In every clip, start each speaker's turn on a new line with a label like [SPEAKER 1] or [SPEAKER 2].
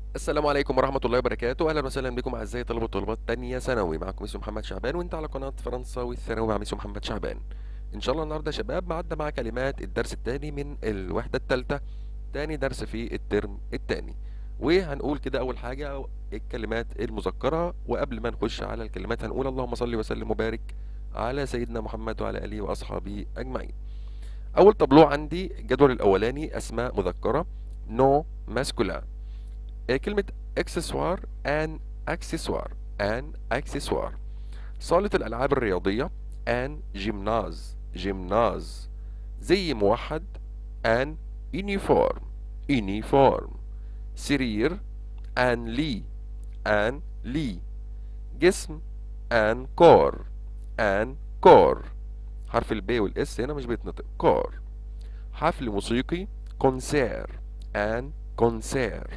[SPEAKER 1] السلام عليكم ورحمة الله وبركاته أهلا وسهلا بكم أعزائي طلبة وطالبات تانية ثانوي معكم ميسو محمد شعبان وأنت على قناة فرنساوي الثانوي مع ميسو محمد شعبان إن شاء الله النهاردة يا شباب معدة مع كلمات الدرس التاني من الوحدة التالتة تاني درس في الترم التاني وهنقول كده أول حاجة الكلمات المذكرة وقبل ما نخش على الكلمات هنقول اللهم صل وسلم وبارك على سيدنا محمد وعلى آله وأصحابه أجمعين أول طابلو عندي الجدول الأولاني أسماء مذكرة نو ماسكولا كلمة اكسسوار ان اكسسوار ان اكسسوار صالة الألعاب الرياضية ان جيمناز جيمناز زي موحد ان يونيفورم يونيفورم سرير ان لي ان لي جسم ان كور ان كور حرف البي والاس هنا مش بيتنطق كور حفل موسيقي كونسير ان كونسير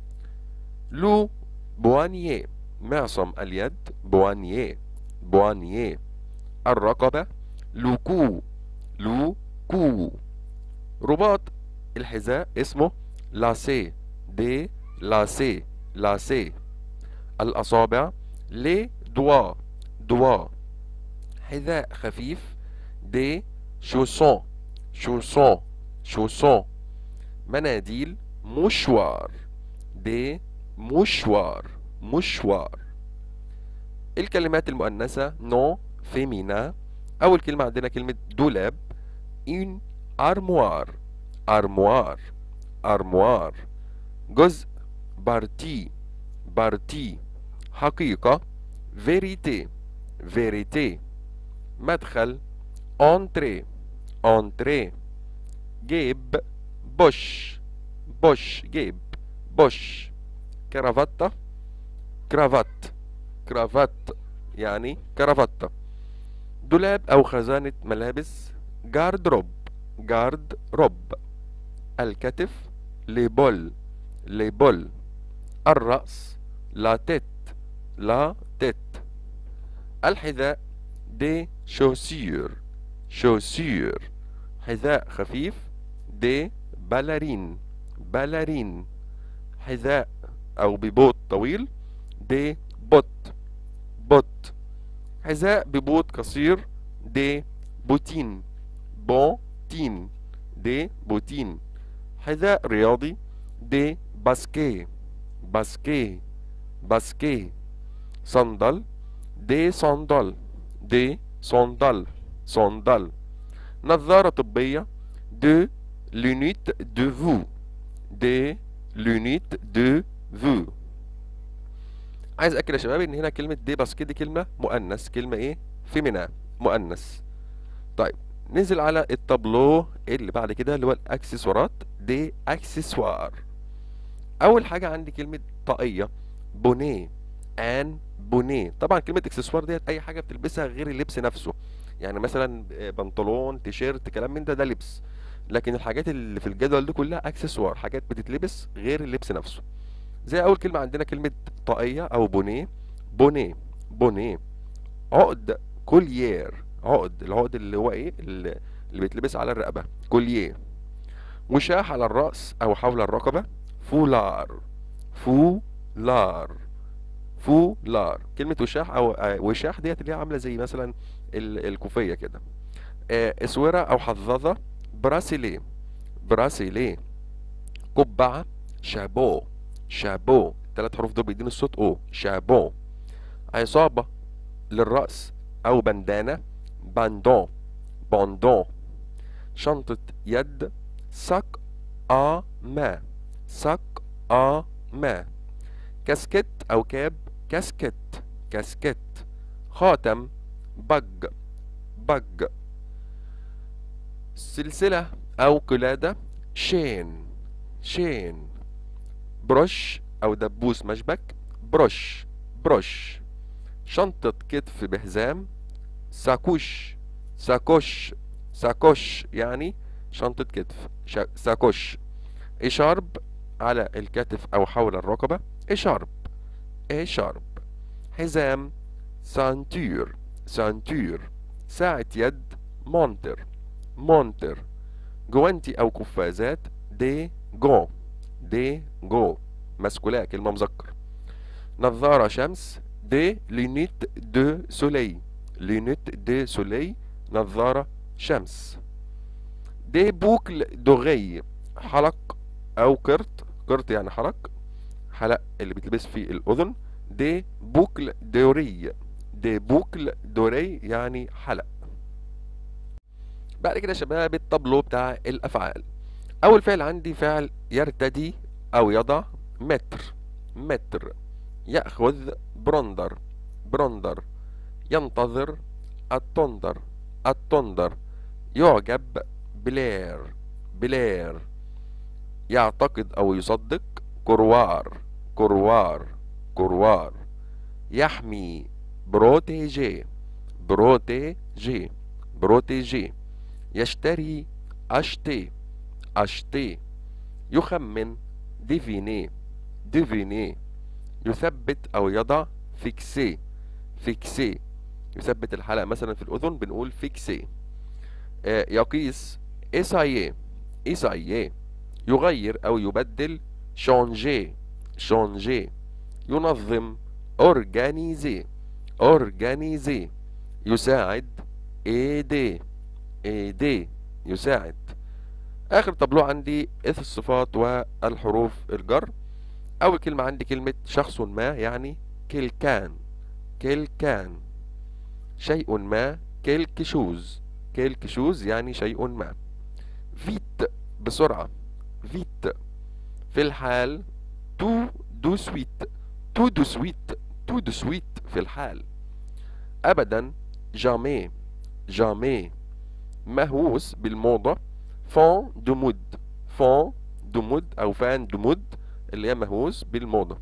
[SPEAKER 1] لو بوانييه معصم اليد بوانييه بوانييه الرقبة لوكو لوكو رباط الحذاء اسمه لاسي دي لاسي لاسي الأصابع لي دوا دوا حذاء خفيف دي شوسون شوسون شوسون مناديل مشوار دي مشوار مشوار الكلمات المؤنثة نو فيمينا أول كلمة عندنا كلمة دولاب إن أرموار أرموار أرموار جزء بارتي بارتي حقيقة فيريتي فيريتي مدخل أنتري أنتري جيب بوش بوش جيب بوش كرافاتا كرافات كرافات يعني كرافاتا دولاب أو خزانة ملابس جارد روب جارد روب الكتف ليبول ليبول الرأس لا تيت لا تيت الحذاء دي شوسير شوسير حذاء خفيف دي بالارين بالارين حذاء أو ببوت طويل دي بوت بوت حذاء ببوت قصير دي بوتين بوتين دي بوتين حذاء رياضي دي باسكي باسكي باسكي صندل دي صندل دي صندل صندل نظارة طبية دي لونيت دو فو دي لونيت دو فو عايز اكد يا شباب ان هنا كلمه دي باسكي دي كلمه مؤنث كلمه ايه فيمينا مؤنث طيب ننزل على التابلو اللي بعد كده اللي هو الاكسسوارات دي اكسسوار اول حاجه عندي كلمه طاقيه بونيه ان بونيه طبعا كلمه اكسسوار ديت اي حاجه بتلبسها غير اللبس نفسه يعني مثلا بنطلون تيشيرت كلام من ده ده لبس لكن الحاجات اللي في الجدول دي كلها اكسسوار حاجات بتتلبس غير اللبس نفسه زي اول كلمه عندنا كلمه طاقيه او بونيه بونيه بونيه عقد كوليير عقد العقد اللي هو ايه اللي, اللي بيتلبس على الرقبه كوليير وشاح على الراس او حول الرقبه فولار فولار فولار كلمه وشاح او وشاح ديت اللي هي عامله زي مثلا الكوفيه كده اسوره او حظاظه براسيلي براسيلي قبعه شابو شابو الثلاث حروف دول بيديني الصوت او شابو عصابة للرأس أو بندانة باندون باندون شنطة يد ساك آ ما ساك آ ما كاسكت أو كاب كاسكت كاسكت خاتم بج بج سلسلة أو قلادة شين شين برش أو دبوس مشبك برش برش شنطة كتف بحزام ساكوش ساكوش ساكوش يعني شنطة كتف ساكوش إشارب على الكتف أو حول الرقبة إشارب إشارب حزام سانتور سانتور ساعة يد مونتر مونتر جوانتي أو قفازات دي جو دي جو ماسكولا كلمة مذكر نظارة شمس دي لونيت دو سولي لونيت دو سولي نظارة شمس دي بوكل دوغي حلق أو قرط قرط يعني حلق حلق اللي بتلبس في الأذن دي بوكل دوري دي بوكل دوري يعني حلق بعد كده يا شباب التابلو بتاع الأفعال أول فعل عندي فعل يرتدي أو يضع متر متر يأخذ برندر برندر ينتظر التندر التندر يعجب بلير بلير يعتقد أو يصدق كروار كروار كروار يحمي بروتيجي بروتيجي بروتيجي يشتري أشتي أشتي يخمن ديفيني ديفيني يثبت أو يضع فيكسي فيكسي يثبت الحلقة مثلا في الأذن بنقول فيكسي آه يقيس إسايي إسايي يغير أو يبدل شونجي شونجي ينظم أورجانيزي أورجانيزي يساعد ايدي ايدي يساعد اخر طابلو عندي اث الصفات والحروف الجر اول كلمة عندي كلمة شخص ما يعني كان كان شيء ما كيلك شوز كيلك شوز يعني شيء ما فيت بسرعة فيت في الحال تو دو سويت تو دو سويت تو دو سويت في الحال ابدا جامي جامي مهووس بالموضة فان دو مود فان دو مود او فان دو مود اللي هي مهووس بالموضة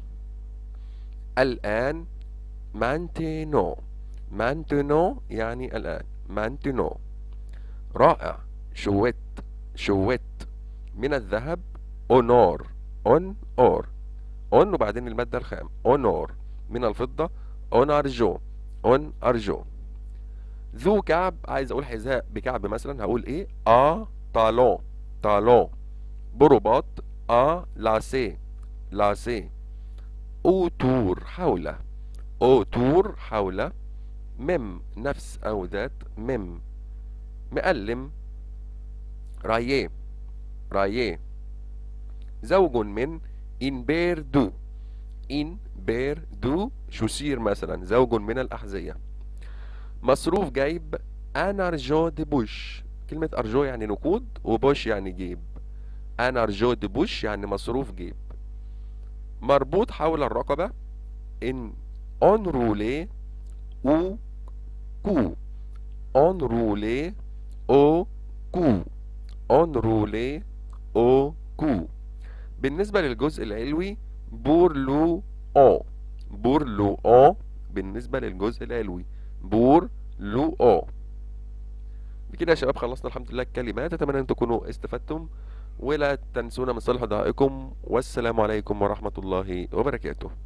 [SPEAKER 1] الآن مانتينو مانتينو يعني الآن مانتينو رائع شويت شويت من الذهب اونور اون اور اون وبعدين المادة الخام اونور من الفضة اون ارجو اون ارجو ذو كعب عايز اقول حذاء بكعب مثلا هقول ايه ا طالون طالون برباط ا لاسي لاسي اوتور حول اوتور حول مم نفس او ذات مم مقلم راييه راييه زوج من إن بير دو إن بير دو شسير مثلا زوج من الأحذية مصروف جايب أنا أرجو دي بوش كلمة أرجو يعني نقود وبوش يعني جيب أنا أرجو دي بوش يعني مصروف جيب مربوط حول الرقبة إن أون رولي أو كو أون رولي أو كو أون رولي أو كو بالنسبة للجزء العلوي بورلو أو بورلو أو بالنسبة للجزء العلوي بور لو أو بكده يا شباب خلصنا الحمد لله الكلمات أتمنى أن تكونوا استفدتم ولا تنسونا من صالح دعائكم والسلام عليكم ورحمة الله وبركاته